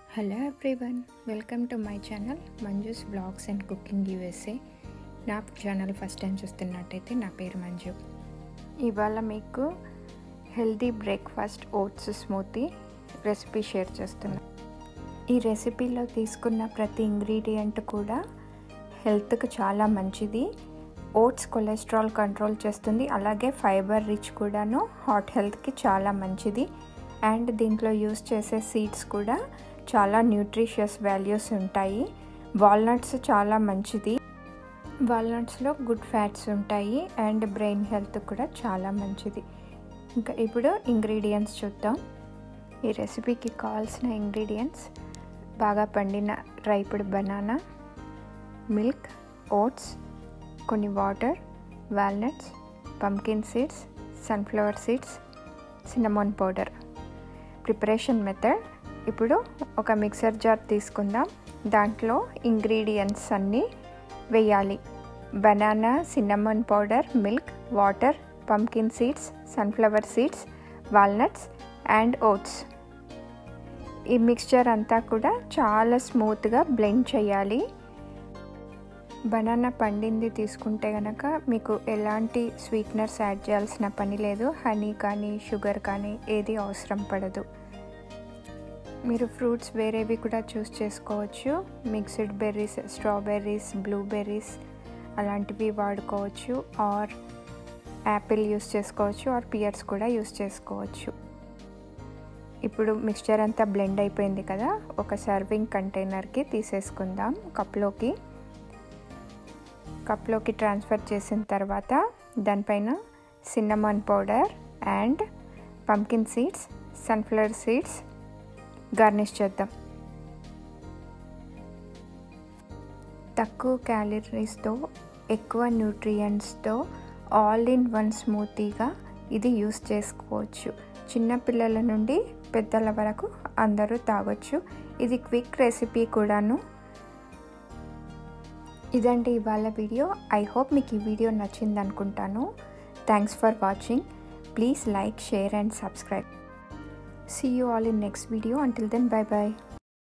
Hello everyone welcome to my channel Manju's blogs and cooking USA నా ఛానల్ first time చూస్తున్నట్టయితే నా పేరు మంజు ఇవాళ మీకు healthy breakfast oats smoothie recipe share చేస్తున్నా ఈ రెసిపీలో తీసుకున్న ప్రతి ఇంగ్రీడియంట్ కూడా హెల్త్కి చాలా మంచిది ఓట్స్ కొలెస్ట్రాల్ కంట్రోల్ చేస్తుంది అలాగే ఫైబర్ రిచ్ కూడాను హార్ట్ హెల్త్కి చాలా మంచిది అండ్ దీంట్లో యూస్ చేసే సీడ్స్ కూడా చాలా న్యూట్రిషియస్ వాల్యూస్ ఉంటాయి వాల్నట్స్ చాలా మంచిది వాల్నట్స్లో గుడ్ ఫ్యాట్స్ ఉంటాయి అండ్ బ్రెయిన్ హెల్త్ కూడా చాలా మంచిది ఇంకా ఇప్పుడు ఇంగ్రీడియంట్స్ చూద్దాం ఈ రెసిపీకి కావాల్సిన ఇంగ్రీడియంట్స్ బాగా పండిన రైపుడ్ బనానా మిల్క్ ఓట్స్ కొన్ని water walnuts pumpkin seeds sunflower seeds cinnamon powder preparation method ఇప్పుడు ఒక మిక్సర్ జార్ తీసుకుందాం దాంట్లో ఇంగ్రీడియంట్స్ అన్నీ వేయాలి banana cinnamon powder milk water pumpkin seeds sunflower seeds walnuts and oats ఈ మిక్స్చర్ అంతా కూడా చాలా స్మూత్గా బ్లెండ్ చేయాలి బనానా పండింది తీసుకుంటే కనుక మీకు ఎలాంటి స్వీట్నర్స్ యాడ్ చేయాల్సిన పని లేదు హనీ కానీ షుగర్ కానీ ఏది అవసరం పడదు మీరు ఫ్రూట్స్ వేరేవి కూడా చూస్ చేసుకోవచ్చు మిక్స్డ్ బెర్రీస్ స్ట్రాబెర్రీస్ బ్లూబెర్రీస్ అలాంటివి వాడుకోవచ్చు ఆర్ యాపిల్ యూస్ చేసుకోవచ్చు ఆర్ పియర్స్ కూడా యూస్ చేసుకోవచ్చు ఇప్పుడు మిక్స్చర్ అంతా బ్లెండ్ అయిపోయింది కదా ఒక సర్వింగ్ కంటైనర్కి తీసేసుకుందాం కప్లోకి కప్లోకి ట్రాన్స్ఫర్ చేసిన తర్వాత దానిపైన cinnamon powder and pumpkin seeds sunflower seeds garnish చేద్దాం తక్కువ క్యాలరీస్తో ఎక్కువ న్యూట్రియంట్స్తో ఆల్ ఇన్ వన్ స్మూతీగా ఇది యూస్ చేసుకోవచ్చు చిన్నపిల్లల నుండి పెద్దల వరకు అందరూ తాగొచ్చు ఇది క్విక్ రెసిపీ కూడాను ఇదండి ఇవాళ వీడియో ఐ హోప్ మీకు ఈ వీడియో నచ్చింది అనుకుంటాను thanks for watching please like share and subscribe See you all in next video. Until then, bye bye.